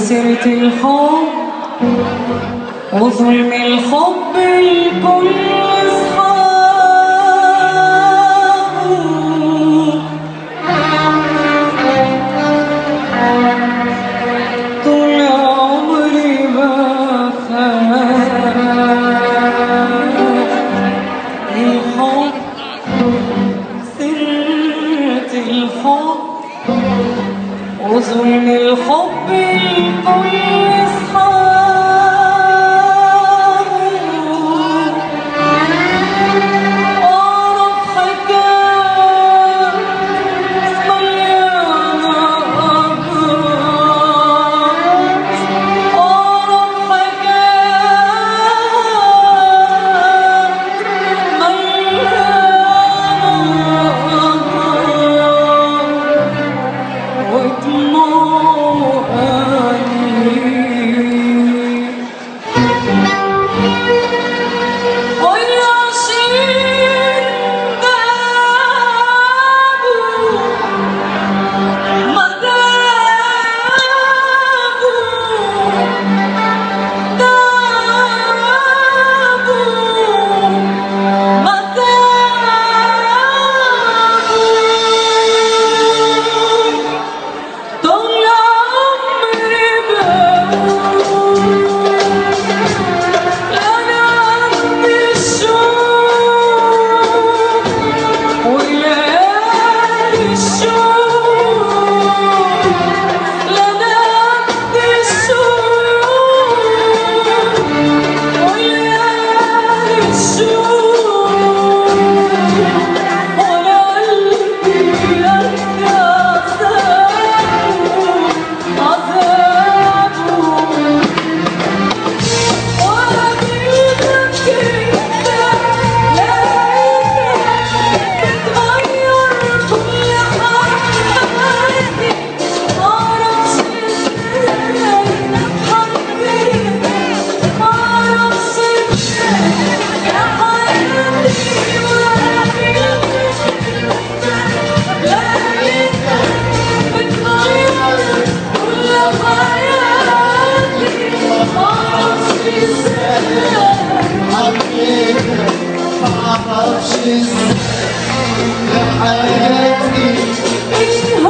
سيرة الحب وظلم الحب الكل أصحابه طول عمري بخاف الحب سرة الحب وظلم الحب الكل أصحابه أعرف حكاية مليانة أجرام أعرف حكاية مليانة أجرام ودموع أنين والعشيق دابوا ما دابوا دابوا ما دابوا طول عمري بقول أنا عندي الشوق وليالي الشوق أنا عندي الشوق وليالي الشوق وأنا قلبي يبكي عذابه عذابه معرفش ازاي حياتي